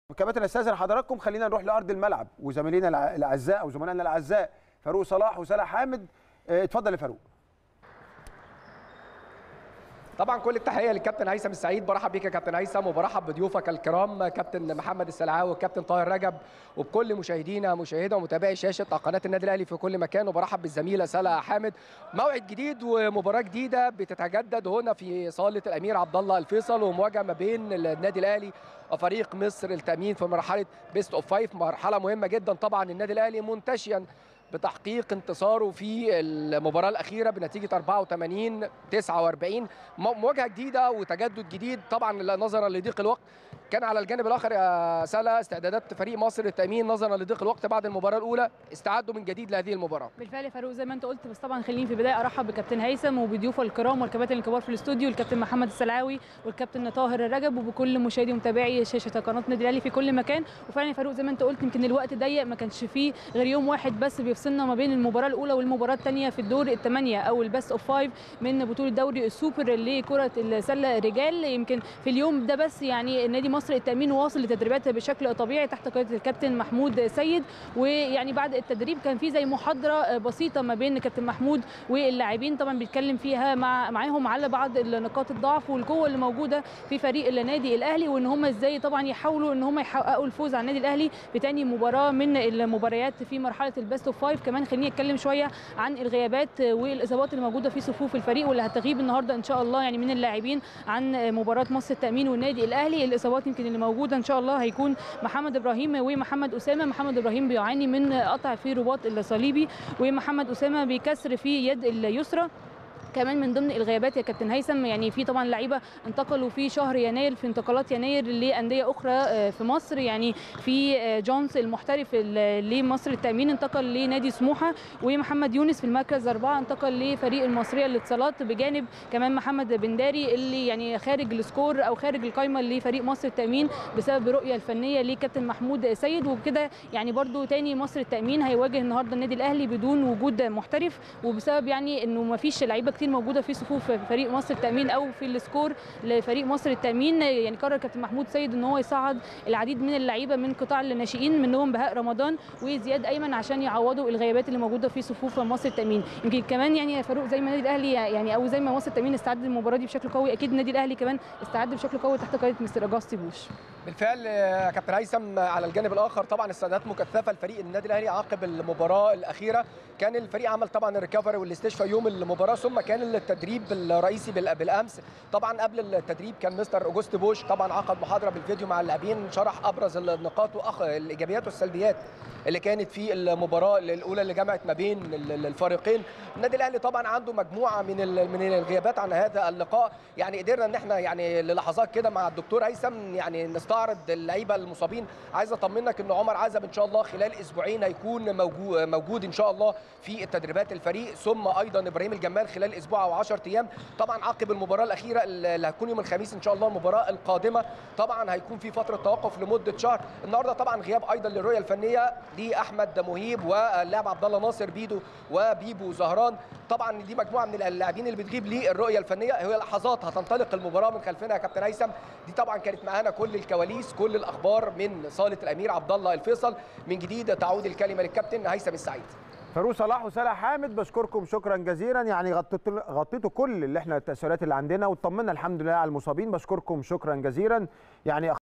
كابتن استاذن حضراتكم خلينا نروح لارض الملعب وزميلينا الع- الاعزاء او زملائنا الاعزاء فاروق صلاح وسلا حامد آه، اتفضل يا فاروق طبعا كل التحيه للكابتن هيثم السعيد برحب بيك يا كابتن هيثم وبرحب بضيوفك الكرام كابتن محمد السلعاوي والكابتن طاهر رجب وبكل مشاهدينا مشاهده ومتابعي شاشه قناه النادي الاهلي في كل مكان وبرحب بالزميله سلا حامد موعد جديد ومباراه جديده بتتجدد هنا في صاله الامير عبد الله الفيصل ومواجهه ما بين النادي الاهلي وفريق مصر التامين في مرحله بيست اوف فايف مرحله مهمه جدا طبعا النادي الاهلي منتشيا بتحقيق انتصاره في المباراة الأخيرة بنتيجة 84 49 مواجهة جديدة وتجدد جديد طبعا نظرا لضيق الوقت كان على الجانب الآخر يا سلا استعدادات فريق مصر للتأمين نظرا لضيق الوقت بعد المباراة الأولى استعدوا من جديد لهذه المباراة بالفعل يا فاروق زي ما انت قلت بس طبعا خليني في البدايه ارحب بكابتن هيثم وبضيوفه الكرام والكباتن الكبار في الاستوديو الكابتن محمد السلعاوي والكابتن طاهر الرجب وبكل مشاهدي ومتابعي شاشه قناه النادي الاهلي في كل مكان وفعلا يا فاروق زي ما انت قلت يمكن الوقت ضيق ما كانش فيه غير يوم واحد بس بيفصلنا ما بين المباراه الاولى والمباراه الثانيه في الدور الثمانيه او البست اوف فايف من بطوله دوري السوبر لكره السله رجال يمكن في اليوم ده بس يعني نادي مصر التامين واصل لتدريبات بشكل طبيعي تحت قياده الكابتن محمود سيد ويعني بعد التدريب كان في زي محاضره بسيطه ما بين كابتن محمود واللاعبين طبعا بيتكلم فيها مع معاهم على بعض نقاط الضعف والقوه اللي موجوده في فريق النادي الاهلي وان هم ازاي طبعا يحاولوا ان هم يحققوا الفوز على النادي الاهلي في تاني مباراه من المباريات في مرحله البيست اوف فايف كمان خليني اتكلم شويه عن الغيابات والاصابات اللي موجوده في صفوف الفريق واللي هتغيب النهارده ان شاء الله يعني من اللاعبين عن مباراه مصر التامين والنادي الاهلي الاصابات يمكن اللي موجوده ان شاء الله هيكون محمد ابراهيم ومحمد اسامه محمد ابراهيم بيعاني من قطع في رباط الصليبي ومحمد اسامه بكسر في يد اليسرى كمان من ضمن الغيابات يا كابتن هيثم يعني في طبعا لعيبه انتقلوا في شهر يناير في انتقالات يناير لانديه اخرى في مصر يعني في جونز المحترف لمصر التامين انتقل لنادي سموحه ومحمد يونس في المركز اربعه انتقل لفريق المصريه للاتصالات بجانب كمان محمد بنداري اللي يعني خارج السكور او خارج القائمه لفريق مصر التامين بسبب الرؤيه الفنيه لكابتن محمود سيد وبكده يعني برده تاني مصر التامين هيواجه النهارده النادي الاهلي بدون وجود محترف وبسبب يعني انه ما فيش لعيبه كتير موجوده في صفوف فريق مصر التامين او في السكور لفريق مصر التامين يعني قرر كابتن محمود سيد ان هو يصعد العديد من اللعيبه من قطاع الناشئين منهم بهاء رمضان وزياد ايمن عشان يعوضوا الغيابات اللي موجوده في صفوف مصر التامين يمكن كمان يعني يا فاروق زي ما النادي الاهلي يعني او زي ما مصر التامين استعد للمباراه دي بشكل قوي اكيد النادي الاهلي كمان استعد بشكل قوي تحت قياده مستر اجاستي بوش بالفعل يا كابتن هيثم على الجانب الاخر طبعا استعدادات مكثفه لفريق النادي الاهلي عقب المباراه الاخيره كان الفريق عمل طبعا الريكفري والاستشفاء يوم المباراه ثم كان التدريب الرئيسي بالامس طبعا قبل التدريب كان مستر اوجوست بوش طبعا عقد محاضره بالفيديو مع اللاعبين شرح ابرز النقاط وأخ... الايجابيات والسلبيات اللي كانت في المباراه الاولى اللي جمعت ما بين الفريقين النادي الاهلي طبعا عنده مجموعه من من الغيابات عن هذا اللقاء يعني قدرنا ان احنا يعني للحظات كده مع الدكتور هيثم يعني نستعرض اللعيبه المصابين عايز اطمنك ان عمر عزب ان شاء الله خلال اسبوعين هيكون موجود موجود ان شاء الله في التدريبات الفريق ثم ايضا ابراهيم الجمال خلال اسبوع او 10 ايام طبعا عقب المباراه الاخيره اللي هتكون يوم الخميس ان شاء الله المباراه القادمه طبعا هيكون في فتره توقف لمده شهر النهارده طبعا غياب ايضا للرؤيه الفنيه لاحمد مهيب واللاعب عبد الله ناصر بيدو وبيبو زهران طبعا دي مجموعه من اللاعبين اللي بتغيب للرؤيه الفنيه هي لحظات هتنطلق المباراه من خلفنا يا كابتن هيثم دي طبعا كانت معانا كل الكواليس كل الاخبار من صاله الامير عبد الله الفيصل من جديد تعود الكلمه للكابتن هيثم السعيد فاروق صلاح وسلا حامد بشكركم شكرا جزيلا يعني غطيتوا غطيتوا كل اللي احنا التساؤلات اللي عندنا واطمنا الحمد لله على المصابين بشكركم شكرا جزيلا يعني